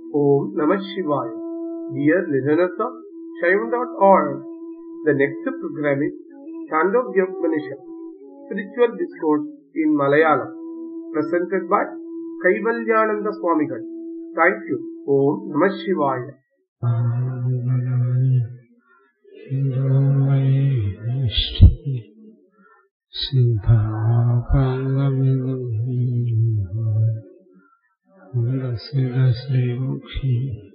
Om Namah Shivaya. Dear listeners of Shaivan.org, the next program is Chandogya Upanishad, Spiritual Discourse in Malayalam, presented by Kaivalyananda Swamigal. Thank you. Om Namah Shivaya. ശ്രീമുഖി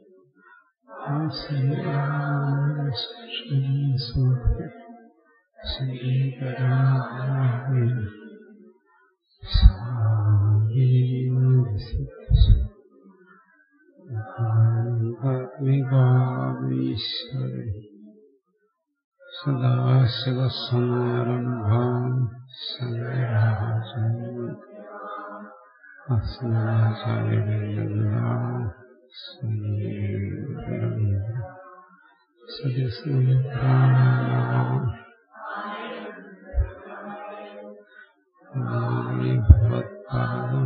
ശ്രീകരാത്മികാമീശ്വരി സദാശിവസമാരംഭാം സദാചാര്യ ഭഗവത്പാദം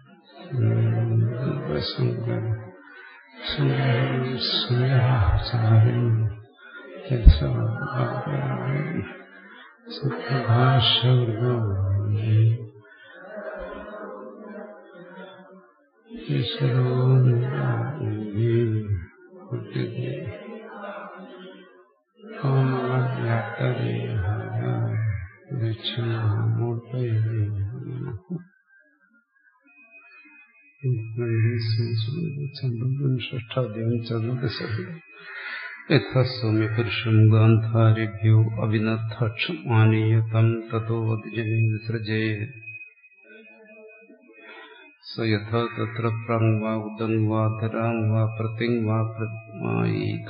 Shankara ശങ്കരാചാര്യം സുപ്രഭാഷ ഷഷ്ടാധ്യായം ചതുർദശ യഥാസൗമ്യപുരുഷം ഗാന്ധാരിഭ്യോ അവിനദ്ധാക്ഷം ആനീയ തം തതോ വിസൃജേ സ യഥാ തത്ര prank വാ ഉദങ് വാ ധരാങ് വാ പ്രതിങ് വാ പ്രമായീത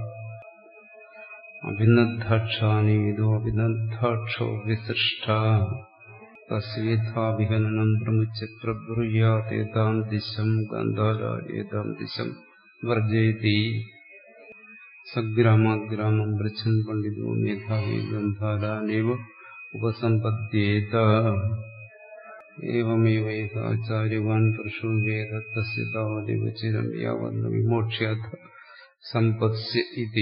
അഭിനദ്ധാക്ഷാനീതോ അഭിനദ്ധാക്ഷോ വിസൃഷ്ട തസ്യേഥാഭിഹനനം പ്രമുച്യ പ്രബ്രൂയാതേതാം ദിശം ഗാന്ധാര ഏതാം ദിശം വർജയതി സഗ്രാമാഗ്രാമം പൃച്ഛൻ പണ്ഡിതോ മേധാവി ഗന്ധാരാനേവ ഉപസമ്പദ്യേത एवमेव एकाचार्यवान् पुरुषो वेद तस्य तावदेव चिरं यावन्न विमोक्ष्याथ सम्पत्स्य इति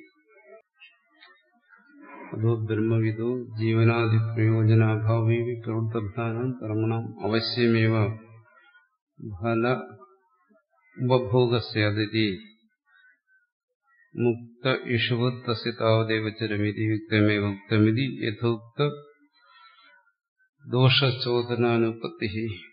अधो ब्रह्मविदो जीवनादिप्रयोजनाभावे प्रवृत्तभ्यानां कर्मणाम् अवश्यमेव फल उपभोगस्यादिति मुक्त इषुवत् तस्य तावदेव चिरमिति युक्तमेव उक्तमिति यथोक्त ദോഷചോദനാനുപത്തി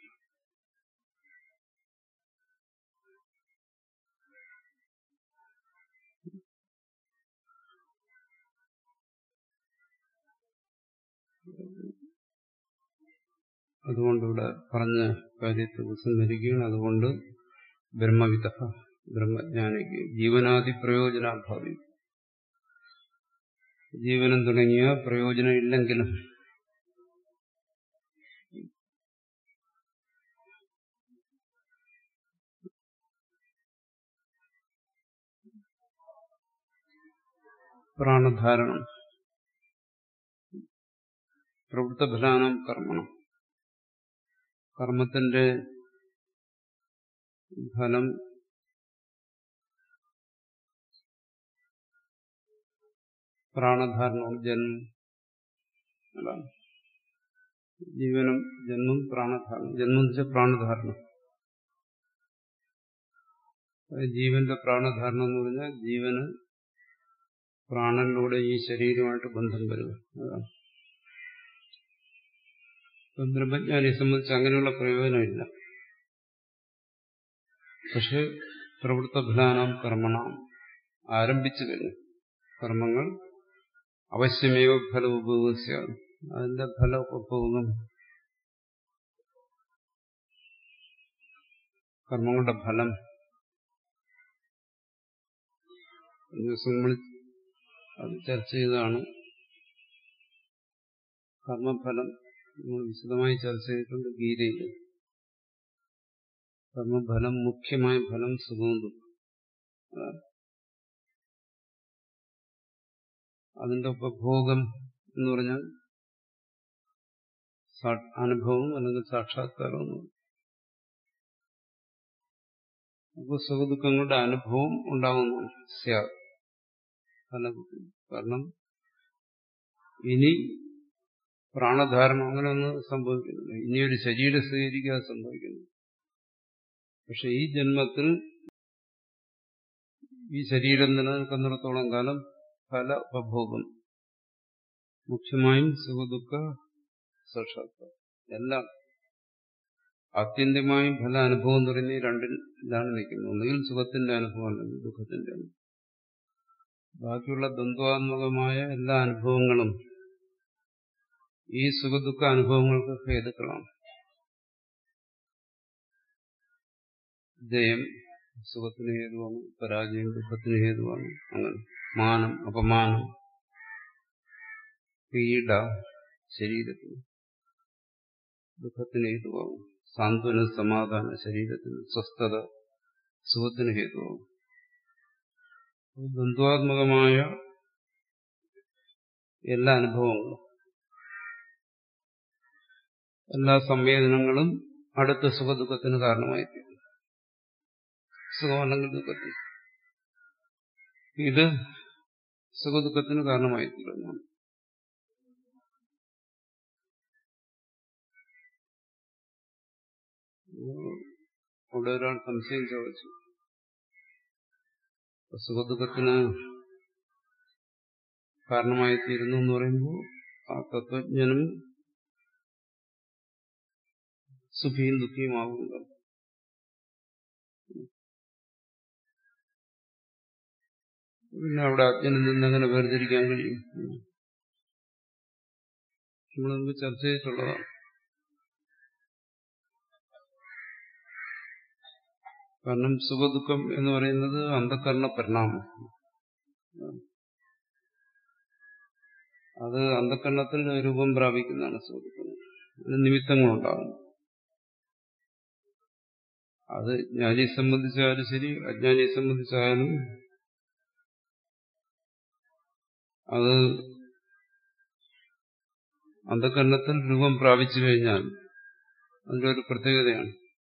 അതുകൊണ്ട് ഇവിടെ പറഞ്ഞ കാര്യത്തെ ഉപസംഹരിക്കുകയാണ് അതുകൊണ്ട് ബ്രഹ്മവിധ ബ്രഹ്മജ്ഞാനിക്ക് ജീവനാദി പ്രയോജനാഭാവി ജീവനം തുടങ്ങിയ പ്രയോജനം ഇല്ലെങ്കിലും പ്രാണധാരണം പ്രവൃത്തഫലാനം കർമ്മണം കർമ്മത്തിന്റെ ഫലം പ്രാണധാരണം ജന്മം അതാണ് ജീവനം ജന്മം പ്രാണധാരണം ജന്മം എന്ന് വെച്ചാൽ പ്രാണധാരണം ജീവന്റെ പ്രാണധാരണം എന്ന് പറഞ്ഞാൽ ജീവന് പ്രാണനിലൂടെ ഈ ശരീരമായിട്ട് ബന്ധം വരിക അതാണ് ഇപ്പം ബ്രഹ്മജ്ഞാനിയെ സംബന്ധിച്ച് അങ്ങനെയുള്ള പ്രയോജനമില്ല പക്ഷെ പ്രവൃത്ത ഫലാനാം കർമ്മണാം ആരംഭിച്ചു കഴിഞ്ഞു കർമ്മങ്ങൾ അവശ്യമേവ ഫല ഉപഭോഗസ്യ അതിന്റെ ഫല ഉപഭോഗം കർമ്മങ്ങളുടെ ഫലം ദിവസങ്ങളിൽ അത് ചർച്ച ചെയ്തതാണ് കർമ്മഫലം നമ്മൾ വിശദമായി ചർച്ച ചെയ്തിട്ടുണ്ട് ഗീതയിൽ കർമ്മഫലം മുഖ്യമായ ഫലം സുഖവും ദുഃഖം അതിന്റെ ഉപഭോഗം എന്ന് പറഞ്ഞാൽ അനുഭവം അല്ലെങ്കിൽ സാക്ഷാത്കാരം എന്ന് അപ്പോൾ സുഖദുഃഖങ്ങളുടെ അനുഭവം ഉണ്ടാകുന്നു സ്യാദ് കാരണം ഇനി പ്രാണധാരണം അങ്ങനെയൊന്നും സംഭവിക്കുന്നില്ല ഇനിയൊരു ശരീരം സ്വീകരിക്കാതെ സംഭവിക്കുന്നു പക്ഷെ ഈ ജന്മത്തിൽ ഈ ശരീരം നിലനിൽക്കുന്നിടത്തോളം കാലം ഫല ഉപഭോഗം മുഖ്യമായും സുഖദുഃഖ സാക്ഷാത്കാരം എല്ലാം ആത്യന്തികമായും ഫല അനുഭവം എന്ന് പറയുന്ന ഈ രണ്ടിലാണ് നിൽക്കുന്നത് ഒന്നുകിൽ സുഖത്തിന്റെ അനുഭവം അല്ലെങ്കിൽ ദുഃഖത്തിന്റെ അനുഭവം ബാക്കിയുള്ള ദ്വന്ദ്വാത്മകമായ എല്ലാ അനുഭവങ്ങളും ഈ സുഖദുഃഖ അനുഭവങ്ങൾക്ക് ഹേതുക്കളാണ് ജയം സുഖത്തിന് ഹേതുവാണ് പരാജയം ദുഃഖത്തിന് ഹേതുവാണ് അങ്ങനെ മാനം അപമാനം പീഡ ശരീരത്തിന് ദുഃഖത്തിന് ഹേതുവാകും സാന്ത്വന സമാധാന ശരീരത്തിന് സ്വസ്ഥത സുഖത്തിന് ഹേതുവാകും ദ്വന്ദ്വാത്മകമായ എല്ലാ അനുഭവങ്ങളും എല്ലാ സംവേദനങ്ങളും അടുത്ത സുഖദുഃഖത്തിന് കാരണമായിത്തീരും സുഖമല്ലെങ്കിൽ ദുഃഖത്തിന് ഇത് സുഖദുഃഖത്തിന് കാരണമായിത്തീരുന്നതാണ് അവിടെ ഒരാൾ സംശയം ചോദിച്ചു സുഖദുഃഖത്തിന് കാരണമായിത്തീരുന്നു എന്ന് പറയുമ്പോൾ ആ തത്വജ്ഞനും സുഖിയും ദുഃഖിയുമാകുമല്ലോ പിന്നെ അവിടെ അജ്ഞനിൽ നിന്ന് എങ്ങനെ വേർതിരിക്കാൻ കഴിയും നമ്മൾ മുമ്പ് ചർച്ച ചെയ്തിട്ടുള്ളതാണ് കാരണം സുഖദുഃഖം എന്ന് പറയുന്നത് അന്ധകരണ പരിണാമം അത് അന്ധകരണത്തിൽ രൂപം പ്രാപിക്കുന്നതാണ് സുഖദുഃഖം അതിന് നിമിത്തങ്ങളുണ്ടാകുന്നു അത് ജ്ഞാനിയെ സംബന്ധിച്ചാലും ശരി അജ്ഞാനിയെ സംബന്ധിച്ചായാലും അത് അന്ധകരണത്തിൽ രൂപം പ്രാപിച്ചു കഴിഞ്ഞാൽ അതിൻ്റെ ഒരു പ്രത്യേകതയാണ്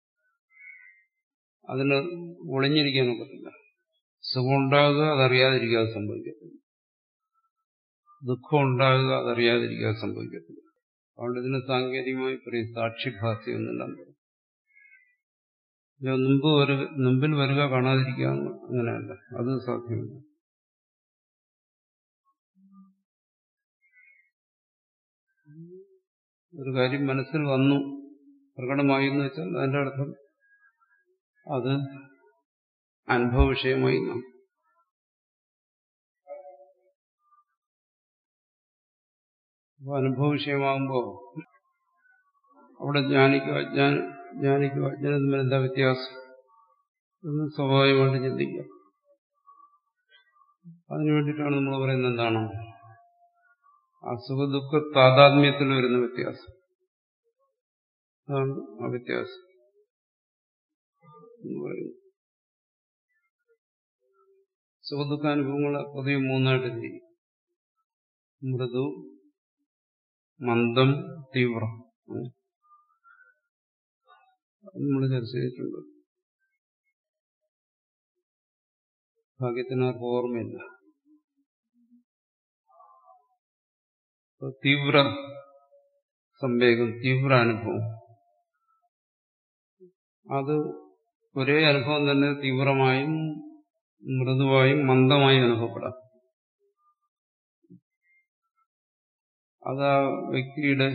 അതിന് ഒളിഞ്ഞിരിക്കാൻ ഒക്കത്തില്ല സുഖം ഉണ്ടാകുക അതറിയാതിരിക്കാതെ സംഭവിക്കത്തില്ല ദുഃഖം ഉണ്ടാകുക അതറിയാതിരിക്കാതെ സംഭവിക്കത്തില്ല അതുകൊണ്ട് ഇതിന് സാങ്കേതികമായി പറയും സാക്ഷിഭാസ്യം എന്നെല്ലാം പറയും മുമ്പ് ഒരു മുമ്പിൽ വരിക കാണാതിരിക്കുക അങ്ങനെയല്ല അത് സാധ്യമല്ല ഒരു കാര്യം മനസ്സിൽ വന്നു പ്രകടമായി എന്ന് വെച്ചാൽ അതിന്റെ അർത്ഥം അത് അനുഭവ വിഷയമായി നാം അപ്പോൾ അനുഭവ വിഷയമാകുമ്പോൾ അവിടെ ജ്ഞാനിക്കും അജ്ഞാന ജ്ഞാനിക്കും അജ്ഞാനം തമ്മിൽ എന്താ വ്യത്യാസം എന്ന് സ്വാഭാവികമായിട്ട് ചിന്തിക്കാം അതിനു വേണ്ടിയിട്ടാണ് നമ്മൾ പറയുന്നത് എന്താണ് അസുഖദുഃഖ താതാത്മ്യത്തിൽ വരുന്ന വ്യത്യാസം അതാണ് ആ വ്യത്യാസം എന്ന് പറയുന്നത് സുഖദുഃഖാനുഭവങ്ങൾ പൊതുവെ മൂന്നായിട്ട് തിരിക്കും മൃദു മന്ദം തീവ്രം നമ്മൾ ചർച്ച ചെയ്തിട്ടുണ്ട് ഭാഗ്യത്തിന് ആർക്കും ഓർമ്മയില്ല തീവ്ര സംവേഗം തീവ്ര അനുഭവം അത് ഒരേ അനുഭവം തന്നെ തീവ്രമായും മൃദുവായും മന്ദമായും അനുഭവപ്പെടാം അത് ആ വ്യക്തിയുടെ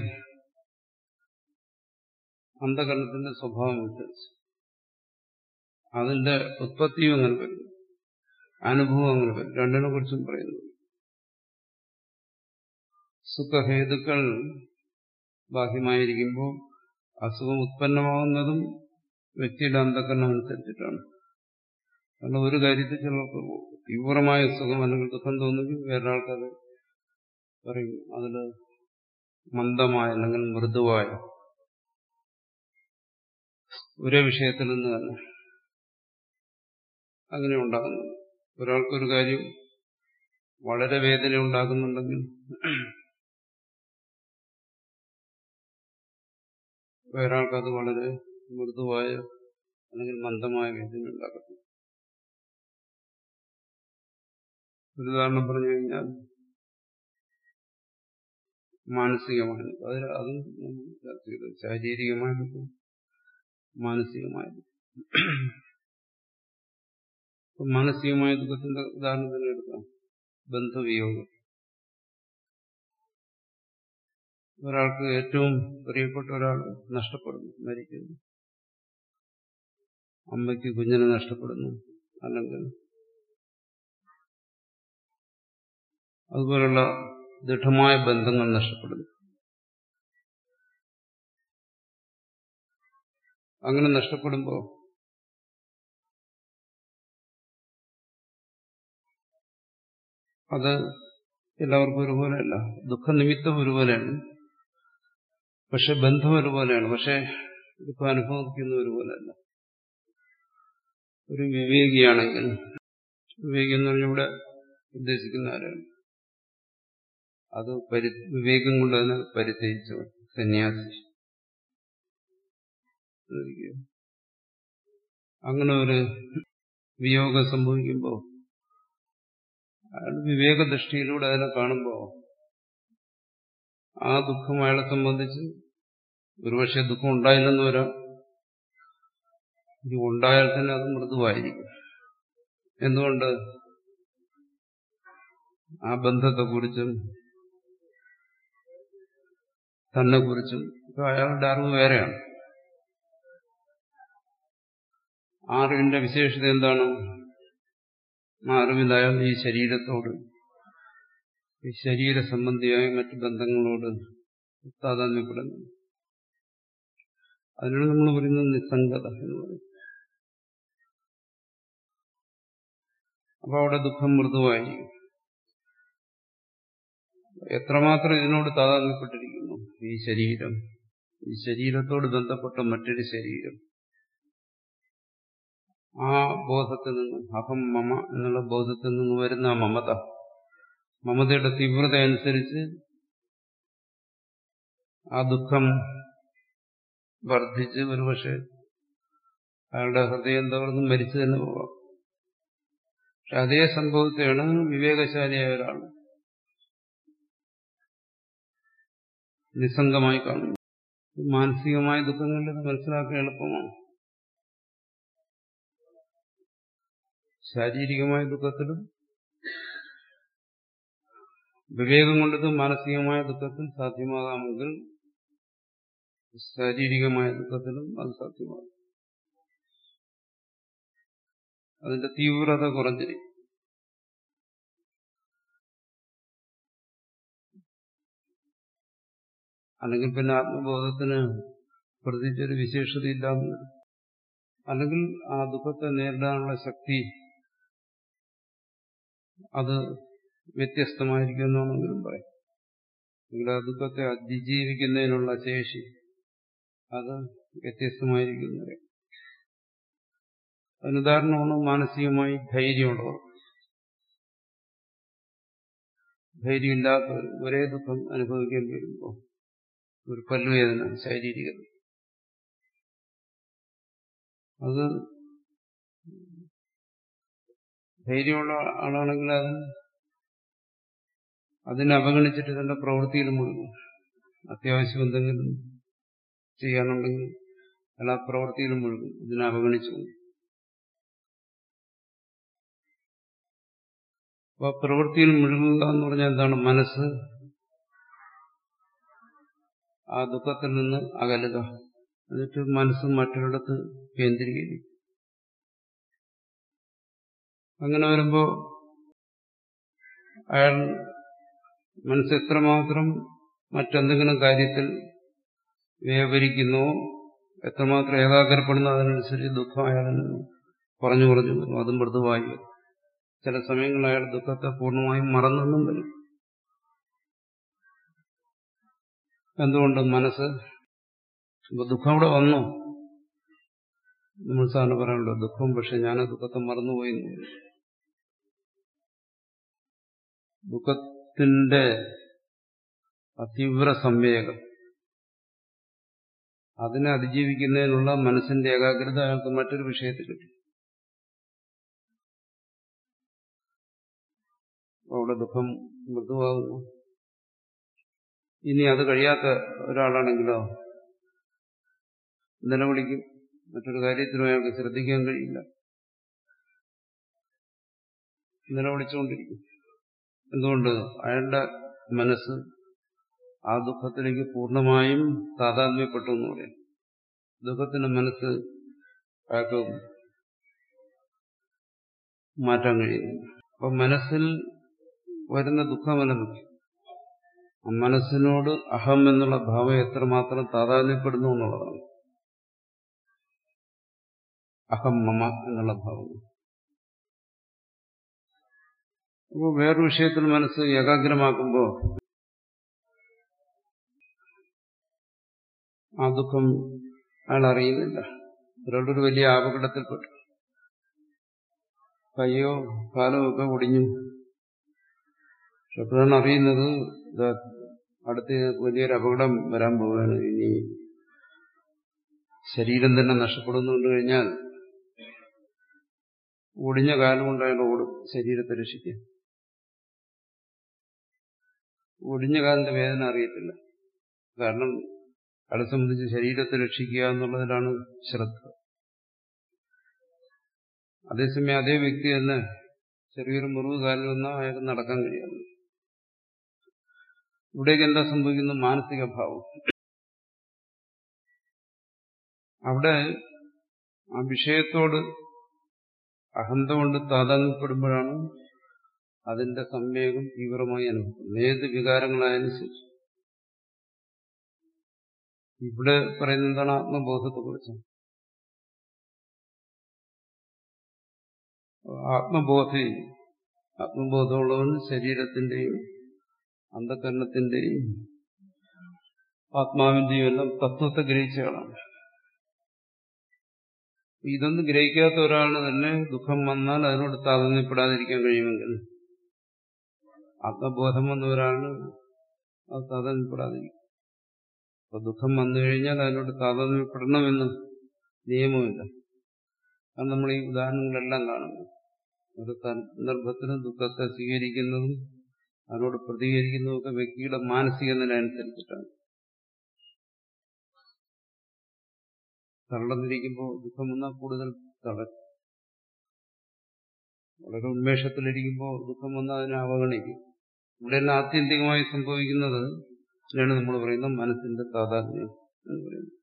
അന്ധകരണത്തിന്റെ സ്വഭാവം അനുസരിച്ച് അതിന്റെ ഉത്പത്തിയും അങ്ങനെ വരും അനുഭവം അങ്ങനെ വരും രണ്ടിനെ കുറിച്ചും പറയുന്നു സുഖഹേതുക്കൾ ബാഹ്യമായിരിക്കുമ്പോൾ അസുഖം ഉത്പന്നമാകുന്നതും വ്യക്തിയുടെ അന്ധകരണം അനുസരിച്ചിട്ടാണ് കാരണം ഒരു കാര്യത്തിൽ ചിലർക്ക് തീവ്രമായ സുഖം അല്ലെങ്കിൽ ദുഃഖം തോന്നുമെങ്കിൽ വേറൊരാൾക്കത് പറയും അതിൽ മന്ദമായ അല്ലെങ്കിൽ മൃദുവായ ഒരേ വിഷയത്തിൽ നിന്ന് തന്നെ അങ്ങനെ ഉണ്ടാകുന്നു ഒരാൾക്കൊരു കാര്യം വളരെ വേദന ഉണ്ടാക്കുന്നുണ്ടെങ്കിൽ വേറൊരാൾക്കത് വളരെ മൃദുവായ അല്ലെങ്കിൽ മന്ദമായ വേദന ഉണ്ടാക്കത്തില്ല ഒരു ഉദാഹരണം പറഞ്ഞു കഴിഞ്ഞാൽ മാനസികമായ അതിൽ അതും നമ്മൾ ചർച്ച ചെയ്തു ശാരീരികമായ ദുഃഖം മാനസികമായ ദുഃഖം മാനസികമായ ദുഃഖത്തിന്റെ ഉദാഹരണം തന്നെ എടുക്കാം ബന്ധുവിയോഗം ഒരാൾക്ക് ഏറ്റവും പ്രിയപ്പെട്ട ഒരാൾ നഷ്ടപ്പെടുന്നു മരിക്കുന്നു അമ്മയ്ക്ക് കുഞ്ഞിനെ നഷ്ടപ്പെടുന്നു അല്ലെങ്കിൽ അതുപോലുള്ള ദൃഢമായ ബന്ധങ്ങൾ നഷ്ടപ്പെടുന്നു അങ്ങനെ നഷ്ടപ്പെടുമ്പോൾ അത് എല്ലാവർക്കും ഒരുപോലെയല്ല ദുഃഖനിമിത്തം ഒരുപോലെയാണ് പക്ഷെ ബന്ധം ഒരുപോലെയാണ് പക്ഷെ ദുഃഖം അനുഭവിക്കുന്ന ഒരുപോലെയല്ല ഒരു വിവേകിയാണെങ്കിൽ വിവേകി എന്ന് പറഞ്ഞാൽ ഇവിടെ ഉദ്ദേശിക്കുന്ന ആരാണ് അത് പരി വിവേകം കൊണ്ട് തന്നെ പരിത്യജിച്ചു സന്യാസി അങ്ങനെ ഒരു വിയോഗം സംഭവിക്കുമ്പോൾ അയാൾ വിവേകദൃഷ്ടിയിലൂടെ അതിനെ കാണുമ്പോൾ ആ ദുഃഖം അയാളെ സംബന്ധിച്ച് ഒരുപക്ഷെ ദുഃഖം ഉണ്ടായില്ലെന്ന് വരാം ഇത് ഉണ്ടായാൽ തന്നെ അത് മൃദുവായിരിക്കും എന്തുകൊണ്ട് ആ ബന്ധത്തെക്കുറിച്ചും തന്നെ കുറിച്ചും ഇപ്പൊ അയാളുടെ അറിവ് വേറെയാണ് ആ അറിവിന്റെ വിശേഷത എന്താണ് ആ അറിവിൽ അയാൾ ഈ ശരീരത്തോട് ഈ ശരീര സംബന്ധിയായ മറ്റു ബന്ധങ്ങളോട് താതാന്യപ്പെടുന്നു അതിനാണ് നമ്മൾ പറയുന്നത് നിസ്സംഗത എന്ന് പറയും അപ്പൊ അവിടെ ദുഃഖം മൃദുവായിരിക്കും എത്രമാത്രം ഇതിനോട് താതാന്യപ്പെട്ടിരിക്കുന്നു ഈ ശരീരം ഈ ശരീരത്തോട് ബന്ധപ്പെട്ട മറ്റൊരു ശരീരം ആ ബോധത്തിൽ നിന്ന് അഹം മമ എന്നുള്ള ബോധത്തിൽ നിന്ന് വരുന്ന ആ മമത മമതയുടെ തീവ്രത അനുസരിച്ച് ആ ദുഃഖം വർദ്ധിച്ച് ഒരുപക്ഷെ അയാളുടെ ഹൃദയം തകർന്ന് മരിച്ചു തന്നെ പോവാം പക്ഷെ അതേ സംഭവത്തെയാണ് വിവേകശാലിയായ ഒരാൾ നിസ്സംഗമായി കാണുന്നു മാനസികമായ ദുഃഖങ്ങളിൽ ഇത് മനസ്സിലാക്കാൻ എളുപ്പമാണ് ശാരീരികമായ ദുഃഖത്തിലും വിവേകം കൊണ്ടത് മാനസികമായ ദുഃഖത്തിൽ സാധ്യമാകാമെങ്കിൽ ശാരീരികമായ ദുഃഖത്തിലും അത് സാധ്യമാകും അതിന്റെ തീവ്രത കുറഞ്ഞിരിക്കും അല്ലെങ്കിൽ പിന്നെ ആത്മബോധത്തിന് പ്രത്യേകിച്ചൊരു വിശേഷതയില്ലാന്ന് വരും അല്ലെങ്കിൽ ആ ദുഃഖത്തെ നേരിടാനുള്ള ശക്തി അത് വ്യത്യസ്തമായിരിക്കും എന്നാണെങ്കിലും പറയാം അല്ലെങ്കിൽ ആ ദുഃഖത്തെ അതിജീവിക്കുന്നതിനുള്ള ശേഷി അത് വ്യത്യസ്തമായിരിക്കും പറയാം അതിനുദാഹരണമാണ് മാനസികമായി ധൈര്യമുള്ളവർ ധൈര്യമില്ലാത്തവർ ഒരേ ദുഃഖം അനുഭവിക്കേണ്ടി വരുമ്പോൾ ഒരു പല്ലുവേദന ശാരീരിക അത് ധൈര്യമുള്ള ആളാണെങ്കിൽ അത് അതിനെ അവഗണിച്ചിട്ട് തന്റെ പ്രവൃത്തിയിൽ മുഴുകും അത്യാവശ്യം എന്തെങ്കിലും ചെയ്യാനുണ്ടെങ്കിൽ അയാൾ ആ പ്രവൃത്തിയിൽ മുഴുകും ഇതിനെ അവഗണിച്ചു അപ്പൊ പ്രവൃത്തിയിൽ മുഴുകുക എന്ന് പറഞ്ഞാൽ എന്താണ് മനസ്സ് ആ ദുഃഖത്തിൽ നിന്ന് അകലുക എന്നിട്ട് മനസ്സ് മറ്റൊരിടത്ത് കേന്ദ്രീകരിക്കും അങ്ങനെ വരുമ്പോൾ അയാൾ മനസ്സ് എത്രമാത്രം മറ്റെന്തെങ്കിലും കാര്യത്തിൽ വ്യാപരിക്കുന്നോ എത്രമാത്രം ഏകാഗ്രപ്പെടുന്നു അതിനനുസരിച്ച് ദുഃഖം അയാളിൽ നിന്ന് കുറഞ്ഞു കുറഞ്ഞു വരും അതും മൃദുവായി വരും ചില സമയങ്ങളിൽ അയാൾ ദുഃഖത്തെ പൂർണ്ണമായും മറന്നെന്നും വരും എന്തുകൊണ്ട് മനസ്സ് ഇപ്പൊ ദുഃഖം അവിടെ വന്നു നമ്മൾ സാറിന് പറയാനുണ്ടോ ദുഃഖം പക്ഷെ ഞാൻ ആ ദുഃഖത്തെ മറന്നുപോയി ദുഃഖത്തിന്റെ അതീവ്ര സംവേഗം അതിനെ അതിജീവിക്കുന്നതിനുള്ള മനസ്സിന്റെ ഏകാഗ്രത അയാൾക്ക് മറ്റൊരു വിഷയത്തിൽ കിട്ടി അവിടെ ദുഃഖം മൃദുവാകുന്നു ഇനി അത് കഴിയാത്ത ഒരാളാണെങ്കിലോ നിലവിളിക്കും മറ്റൊരു കാര്യത്തിലും അയാൾക്ക് ശ്രദ്ധിക്കാൻ കഴിയില്ല നിലവിളിച്ചുകൊണ്ടിരിക്കും എന്തുകൊണ്ട് അയാളുടെ മനസ്സ് ആ ദുഃഖത്തിലേക്ക് പൂർണ്ണമായും താതാത്മ്യപ്പെട്ടു എന്ന് പറയാം ദുഃഖത്തിന്റെ മനസ്സ് അയാൾക്ക് മാറ്റാൻ കഴിയുന്നില്ല അപ്പൊ മനസ്സിൽ വരുന്ന ദുഃഖമല്ലെന്ന് ആ മനസ്സിനോട് അഹം എന്നുള്ള ഭാവം എത്രമാത്രം താതാത്മ്യപ്പെടുന്നു എന്നുള്ളതാണ് അഹം മമ എന്നുള്ള ഭാവം അപ്പോൾ വേറൊരു വിഷയത്തിൽ മനസ്സ് ഏകാഗ്രമാക്കുമ്പോൾ ആ ദുഃഖം അയാൾ അറിയുന്നില്ല ഒരാളുടെ ഒരു വലിയ അപകടത്തിൽപ്പെട്ടു കയ്യോ കാലോ ഒക്കെ ഒടിഞ്ഞു അപ്പോഴാണ് അറിയുന്നത് അടുത്ത് വലിയൊരു അപകടം വരാൻ പോവുകയാണ് ഇനി ശരീരം തന്നെ നഷ്ടപ്പെടുന്നുണ്ട് കഴിഞ്ഞാൽ ഒടിഞ്ഞ കാലം കൊണ്ട് അയാൾ ഓടും ശരീരത്തെ രക്ഷിക്കാൻ ഒടിഞ്ഞ കാലിന്റെ വേദന അറിയത്തില്ല കാരണം അയാളെ സംബന്ധിച്ച് ശരീരത്തെ രക്ഷിക്കുക എന്നുള്ളതിലാണ് ശ്രദ്ധ അതേസമയം അതേ വ്യക്തി തന്നെ ചെറിയൊരു മുറിവ് കാലിൽ വന്നാൽ അയാൾക്ക് നടക്കാൻ കഴിയാതെ ഇവിടേക്ക് എന്താ സംഭവിക്കുന്നു മാനസിക ഭാവം അവിടെ ആ വിഷയത്തോട് അഹന്ത കൊണ്ട് താതാത്മ്യപ്പെടുമ്പോഴാണ് അതിന്റെ സംവേഗം തീവ്രമായി അനുഭവപ്പെടുന്നത് ഏത് വികാരങ്ങളായാലും ശരി ഇവിടെ പറയുന്നത് എന്താണ് ആത്മബോധത്തെക്കുറിച്ച് ആത്മബോധി ആത്മബോധമുള്ളവൻ ശരീരത്തിന്റെയും അന്ധകരണത്തിന്റെയും ആത്മാവിന്റെയും എല്ലാം തത്വത്തെ ഗ്രഹിച്ചയാളാണ് ഇതൊന്നും ഗ്രഹിക്കാത്ത ഒരാളിന് തന്നെ ദുഃഖം വന്നാൽ അതിനോട് താതന്യപ്പെടാതിരിക്കാൻ കഴിയുമെങ്കിൽ ആത്മബോധം വന്ന ഒരാളിന് അത് താതന്യപ്പെടാതിരിക്കും അപ്പൊ ദുഃഖം വന്നു കഴിഞ്ഞാൽ അതിനോട് താതന്യപ്പെടണമെന്ന് നിയമമില്ല അത് നമ്മൾ ഈ ഉദാഹരണങ്ങളെല്ലാം കാണുന്നു ഒരു സന്ദർഭത്തിന് ദുഃഖത്തെ സ്വീകരിക്കുന്നതും അതിനോട് പ്രതികരിക്കുന്നതും ഒക്കെ വ്യക്തിയുടെ മാനസിക നില അനുസരിച്ചിട്ടാണ് തളർന്നിരിക്കുമ്പോൾ ദുഃഖം വന്നാൽ കൂടുതൽ തളരും വളരെ ഉന്മേഷത്തിലിരിക്കുമ്പോൾ ദുഃഖം വന്നാൽ അതിനെ അവഗണിക്കും ഇവിടെയെല്ലാം ആത്യന്തികമായി സംഭവിക്കുന്നത് ഇതിനാണ് നമ്മൾ പറയുന്നത് മനസ്സിന്റെ താതാത്മ്യം എന്ന് പറയുന്നത്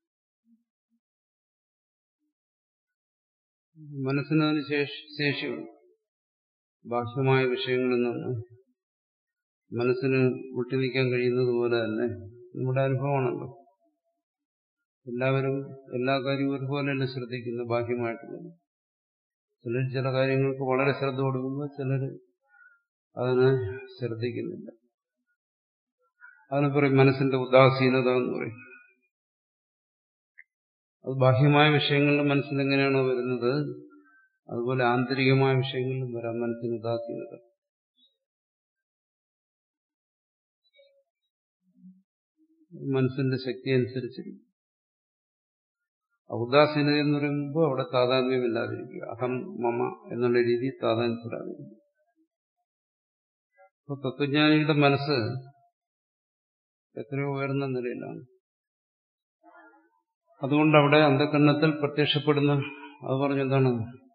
മനസ്സിന് അതിന് ശേഷിയുണ്ട് ബാഹ്യമായ വിഷയങ്ങളിൽ നിന്ന് മനസ്സിന് വിട്ടുനിൽക്കാൻ കഴിയുന്നത് പോലെ തന്നെ നമ്മുടെ അനുഭവമാണല്ലോ എല്ലാവരും എല്ലാ കാര്യവും ഒരുപോലെയല്ല ശ്രദ്ധിക്കുന്നു ബാഹ്യമായിട്ടുള്ളത് ചിലർ ചില കാര്യങ്ങൾക്ക് വളരെ ശ്രദ്ധ കൊടുക്കുമ്പോൾ ചിലർ അതിനെ ശ്രദ്ധിക്കുന്നില്ല അതിനെ പറയും മനസ്സിന്റെ ഉദാസീനത എന്ന് പറയും അത് ബാഹ്യമായ വിഷയങ്ങളിൽ മനസ്സിൽ എങ്ങനെയാണോ വരുന്നത് അതുപോലെ ആന്തരികമായ വിഷയങ്ങളിലും വരാം മനസ്സിന് ഉദാസീനത മനസ്സിന്റെ ശക്തി അനുസരിച്ചിരിക്കും ഉദാസീനത എന്ന് പറയുമ്പോൾ അവിടെ താതാത്മ്യമില്ലാതിരിക്കുക അഹം മമ എന്നുള്ള രീതിയിൽ താതാത്മ്യപ്പെടാതിരിക്കുക അപ്പൊ തത്വജ്ഞാനിയുടെ മനസ്സ് എത്രയോ ഉയർന്ന നിലയിലാണ് അതുകൊണ്ട് അവിടെ അന്ധകരണത്തിൽ പ്രത്യക്ഷപ്പെടുന്ന അത് പറഞ്ഞെന്താണ്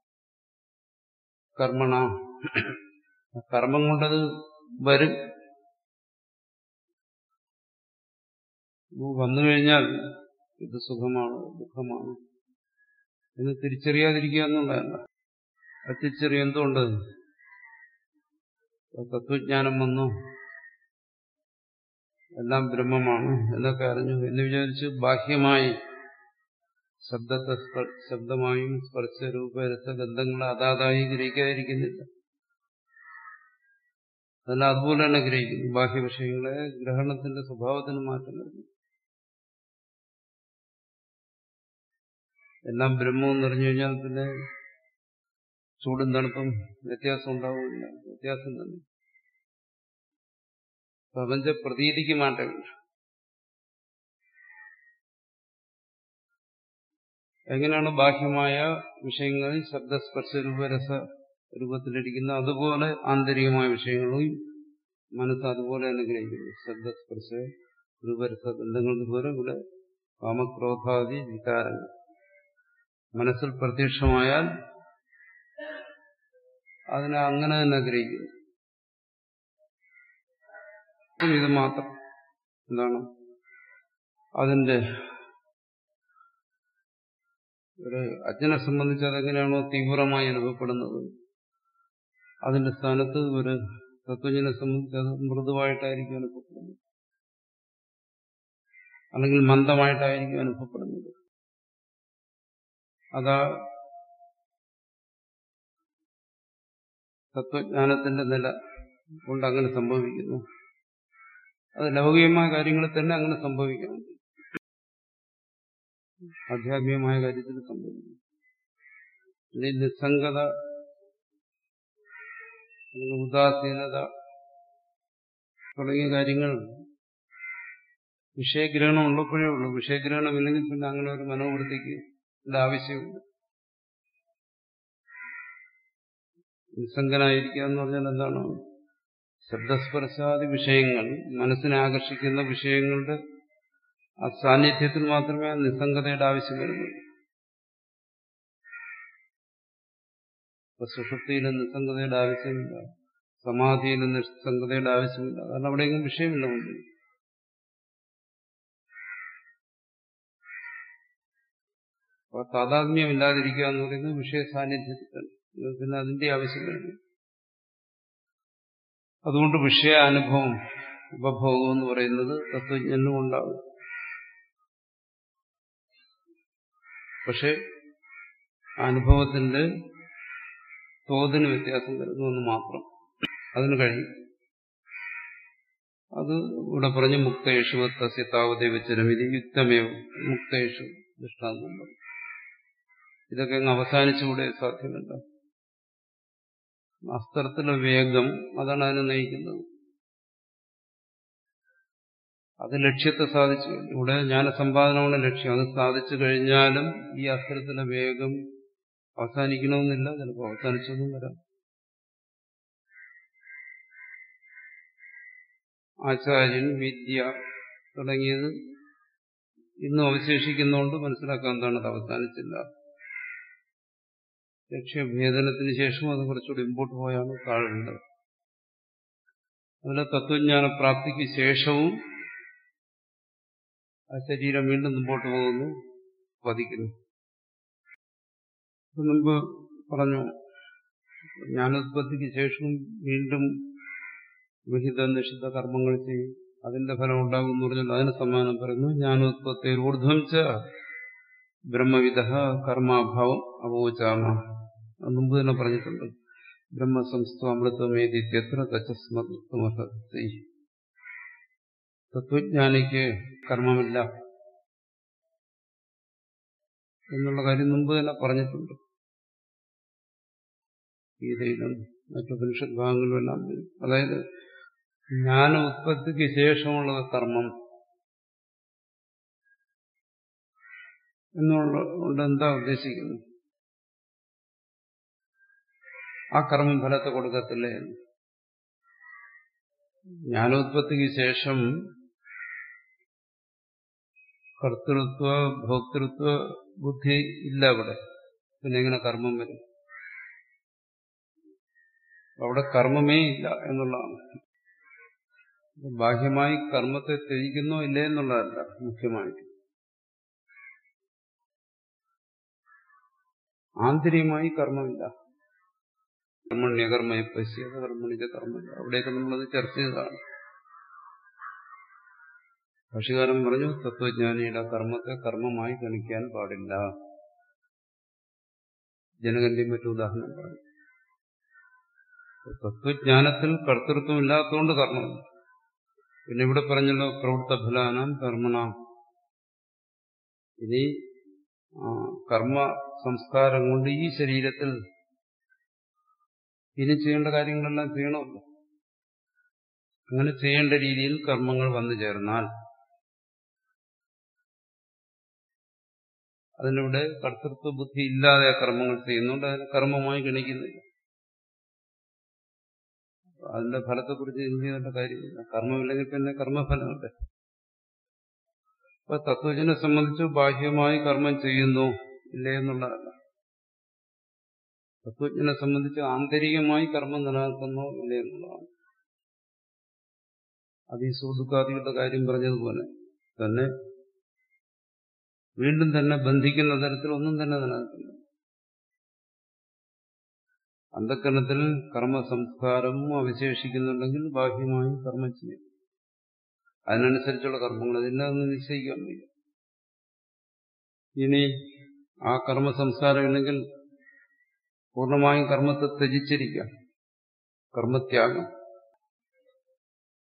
കർമ്മണ കർമ്മം കൊണ്ടത് വരും വന്നു കഴിഞ്ഞാൽ ഇത് സുഖമാണ് ദുഃഖമാണ് എന്ന് തിരിച്ചറിയാതിരിക്കുക എന്നുള്ളതല്ല അത് തിരിച്ചറിയ എന്തുകൊണ്ട് തത്വജ്ഞാനം വന്നു എല്ലാം ബ്രഹ്മമാണ് എന്നൊക്കെ അറിഞ്ഞു എന്ന് വിചാരിച്ച് ബാഹ്യമായി ശബ്ദത്തെ ശബ്ദമായും സ്പർശ രൂപരസ ഗന്ധങ്ങളെ അതാതായി ഗ്രഹിക്കാതിരിക്കുന്നില്ല അതെല്ലാം അതുപോലെ തന്നെ ഗ്രഹിക്കുന്നു ബാഹ്യ വിഷയങ്ങളെ ഗ്രഹണത്തിന്റെ സ്വഭാവത്തിന് മാറ്റം വരുന്നു എല്ലാം ബ്രഹ്മം എന്ന് പറഞ്ഞു കഴിഞ്ഞാൽ പിന്നെ ചൂടും തണുപ്പും വ്യത്യാസം ഉണ്ടാവില്ല വ്യത്യാസം തന്നെ പ്രപഞ്ച പ്രതീതിക്ക് മാറ്റമില്ല എങ്ങനെയാണ് ബാഹ്യമായ വിഷയങ്ങൾ ശബ്ദസ്പർശ രൂപരസ രൂപത്തിലിരിക്കുന്ന അതുപോലെ ആന്തരികമായ വിഷയങ്ങളും മനസ്സ് അതുപോലെ തന്നെ ഗ്രഹിക്കുന്നു ശബ്ദസ്പർശ രൂപരസ ബന്ധങ്ങൾക്ക് പോലെ ഇവിടെ കാമക്രോധാദി വികാരങ്ങൾ മനസ്സിൽ പ്രത്യക്ഷമായാൽ അതിനെ അങ്ങനെ തന്നെ ഗ്രഹിക്കുന്നു ഇത് മാത്രം എന്താണ് അതിന്റെ ഒരു അജ്ഞനെ സംബന്ധിച്ച് അതെങ്ങനെയാണോ തീവ്രമായി അനുഭവപ്പെടുന്നത് അതിന്റെ സ്ഥാനത്ത് ഒരു തത്വജ്ഞനെ സംബന്ധിച്ച് അത് മൃദുവായിട്ടായിരിക്കും അനുഭവപ്പെടുന്നത് അല്ലെങ്കിൽ മന്ദമായിട്ടായിരിക്കും അനുഭവപ്പെടുന്നത് അതാ തത്വജ്ഞാനത്തിന്റെ നില കൊണ്ട് അങ്ങനെ സംഭവിക്കുന്നു അത് ലൗകികമായ കാര്യങ്ങളിൽ തന്നെ അങ്ങനെ സംഭവിക്കണം ആധ്യാത്മികമായ കാര്യത്തിൽ സംഭവിക്കുന്നു ഇനി നിസ്സംഗത അല്ലെങ്കിൽ ഉദാസീനത തുടങ്ങിയ കാര്യങ്ങൾ വിഷയഗ്രഹണം ഉള്ളപ്പോഴേ ഉള്ളൂ വിഷയഗ്രഹണം ഇല്ലെങ്കിൽ പിന്നെ അങ്ങനെ ഒരു മനോവൃത്തിക്ക് ആവശ്യമില്ല നിസ്സംഗനായിരിക്കുക എന്ന് പറഞ്ഞാൽ എന്താണ് ശബ്ദസ്പർശാദി വിഷയങ്ങൾ മനസ്സിനെ ആകർഷിക്കുന്ന വിഷയങ്ങളുടെ ആ സാന്നിധ്യത്തിൽ മാത്രമേ നിസ്സംഗതയുടെ ആവശ്യം വരുന്നുള്ളൂ ഇപ്പൊ സുഷുപ്തിയിൽ നിസ്സംഗതയുടെ ആവശ്യമില്ല സമാധിയിൽ നിസ്സംഗതയുടെ ആവശ്യമില്ല കാരണം അവിടെയെങ്കിലും വിഷയമില്ല മുമ്പിൽ അപ്പൊ താതാത്മ്യം ഇല്ലാതിരിക്കുക എന്ന് പറയുന്നത് വിഷയ സാന്നിധ്യത്തിൽ പിന്നെ അതിന്റെ ആവശ്യം വരുന്നു അതുകൊണ്ട് വിഷയ അനുഭവം ഉപഭോഗം എന്ന് പറയുന്നത് തത്വജ്ഞനും ഉണ്ടാകും പക്ഷെ അനുഭവത്തിന്റെ തോതിന് വ്യത്യാസം വരുന്നു എന്ന് മാത്രം അതിന് കഴിയും അത് ഇവിടെ പറഞ്ഞ് മുക്തേഷു തസ്യ താവതേ വെച്ചരമിതി യുക്തമേവ് മുക്തേഷു ദൃഷ്ടാന്തം പറയും ഇതൊക്കെ അങ്ങ് അവസാനിച്ചുകൂടെ സാധ്യമല്ല അസ്ത്രത്തിലെ വേഗം അതാണ് അതിനെ നയിക്കുന്നത് അത് ലക്ഷ്യത്തെ സാധിച്ചു ഇവിടെ ജ്ഞാനസമ്പാദനമാണ് ലക്ഷ്യം അത് സാധിച്ചു കഴിഞ്ഞാലും ഈ അസ്ത്രത്തിലെ വേഗം അവസാനിക്കണമെന്നില്ല ചിലപ്പോൾ അവസാനിച്ചൊന്നും വരാം ആചാര്യൻ വിദ്യ തുടങ്ങിയത് ഇന്നും അവശേഷിക്കുന്നതുകൊണ്ട് മനസ്സിലാക്കാൻ എന്താണ് അത് അവസാനിച്ചില്ല ലക്ഷ്യഭേദനത്തിന് ശേഷം അത് കുറച്ചുകൂടി മുമ്പോട്ട് പോയാണ് താഴുന്നത് അതിലെ തത്വജ്ഞാന പ്രാപ്തിക്ക് ശേഷവും ആ ശരീരം വീണ്ടും മുമ്പോട്ട് പോകുന്നു പതിക്കുന്നു മുമ്പ് പറഞ്ഞു ജ്ഞാനോത്പത്തിക്ക് ശേഷവും വീണ്ടും വിഹിത നിഷിദ്ധ കർമ്മങ്ങൾ ചെയ്യും അതിന്റെ ഫലം ഉണ്ടാകും എന്ന് പറഞ്ഞാൽ അതിന് സമ്മാനം പറയുന്നു ജ്ഞാനോത്പത്തി ഊർധ്വം ച ബ്രഹ്മവിധ കർമാഭാവം അവോചാമ അത് മുമ്പ് തന്നെ പറഞ്ഞിട്ടുണ്ട് ബ്രഹ്മസംസ്ഥ അമൃതമേതിത്യത്ര തച്ചസ്മർത്തി തത്വജ്ഞാനിക്ക് കർമ്മമില്ല എന്നുള്ള കാര്യം മുമ്പ് തന്നെ പറഞ്ഞിട്ടുണ്ട് ഗീതയിലും മറ്റു ഉപനിഷത് ഭാഗങ്ങളിലും എല്ലാം അതായത് ജ്ഞാന ഉത്പത്തിക്ക് ശേഷമുള്ള കർമ്മം എന്നുള്ളത് എന്താ ഉദ്ദേശിക്കുന്നത് ആ കർമ്മം ഫലത്തെ കൊടുക്കത്തില്ലേ ജ്ഞാനോത്പത്തിക്ക് ശേഷം കർത്തൃത്വ ഭോക്തൃത്വ ബുദ്ധി ഇല്ല അവിടെ പിന്നെ എങ്ങനെ കർമ്മം വരും അവിടെ കർമ്മമേ ഇല്ല എന്നുള്ളതാണ് ബാഹ്യമായി കർമ്മത്തെ ത്യജിക്കുന്നോ ഇല്ലേ എന്നുള്ളതല്ല മുഖ്യമായിട്ട് ആന്തരികമായി കർമ്മമില്ല കർമ്മണ്യകർമ്മ പശ്യത കർമ്മണിച്ച കർമ്മമില്ല അവിടെയൊക്കെ നമ്മളത് ചർച്ച ചെയ്തതാണ് ഭക്ഷ്യകാരൻ പറഞ്ഞു തത്വജ്ഞാനിയുടെ കർമ്മത്തെ കർമ്മമായി ഗണിക്കാൻ പാടില്ല ജനകന്റെയും മറ്റു ഉദാഹരണം പറഞ്ഞു തത്വജ്ഞാനത്തിൽ കർത്തൃത്വം ഇല്ലാത്തതുകൊണ്ട് കർമ്മമില്ല പിന്നെ ഇവിടെ പറഞ്ഞല്ലോ പ്രവൃത്ത ഫലാനാം കർമ്മണാം ഇനി കർമ്മ സംസ്കാരം കൊണ്ട് ഈ ശരീരത്തിൽ ഇനി ചെയ്യേണ്ട കാര്യങ്ങളെല്ലാം ചെയ്യണമല്ലോ അങ്ങനെ ചെയ്യേണ്ട രീതിയിൽ കർമ്മങ്ങൾ വന്നു ചേർന്നാൽ അതിലൂടെ കർത്തൃത്വ ബുദ്ധി ഇല്ലാതെ ആ കർമ്മങ്ങൾ ചെയ്യുന്നുണ്ട് അതിനെ കർമ്മമായി ഗണിക്കുന്നില്ല അതിന്റെ ഫലത്തെക്കുറിച്ച് ചിന്തിക്കേണ്ട കാര്യമില്ല കർമ്മമില്ലെങ്കിൽ പിന്നെ കർമ്മഫലമുണ്ട് അപ്പൊ തത്വജനെ സംബന്ധിച്ച് ബാഹ്യമായി കർമ്മം ചെയ്യുന്നു ഇല്ലേ എന്നുള്ളതല്ല തത്വജ്ഞനെ സംബന്ധിച്ച് ആന്തരികമായി കർമ്മം നിലനിൽക്കുന്നോ ഇല്ലേ എന്നുള്ളതാണ് അത് ഈ സുദുഃഖാദികളുടെ കാര്യം പറഞ്ഞതുപോലെ തന്നെ വീണ്ടും തന്നെ ബന്ധിക്കുന്ന തരത്തിൽ ഒന്നും തന്നെ നിലനിൽക്കുന്നു അന്ധക്കരണത്തിൽ കർമ്മ സംസ്കാരം അവശേഷിക്കുന്നുണ്ടെങ്കിൽ ബാഹ്യമായി കർമ്മം ചെയ്യും അതിനനുസരിച്ചുള്ള കർമ്മങ്ങൾ അതെല്ലാം ഒന്ന് നിശ്ചയിക്കാൻ വയ്യ ഇനി ആ കർമ്മ സംസ്കാരം ഇല്ലെങ്കിൽ പൂർണ്ണമായും കർമ്മത്തെ ത്യജിച്ചിരിക്കാം കർമ്മത്യാഗം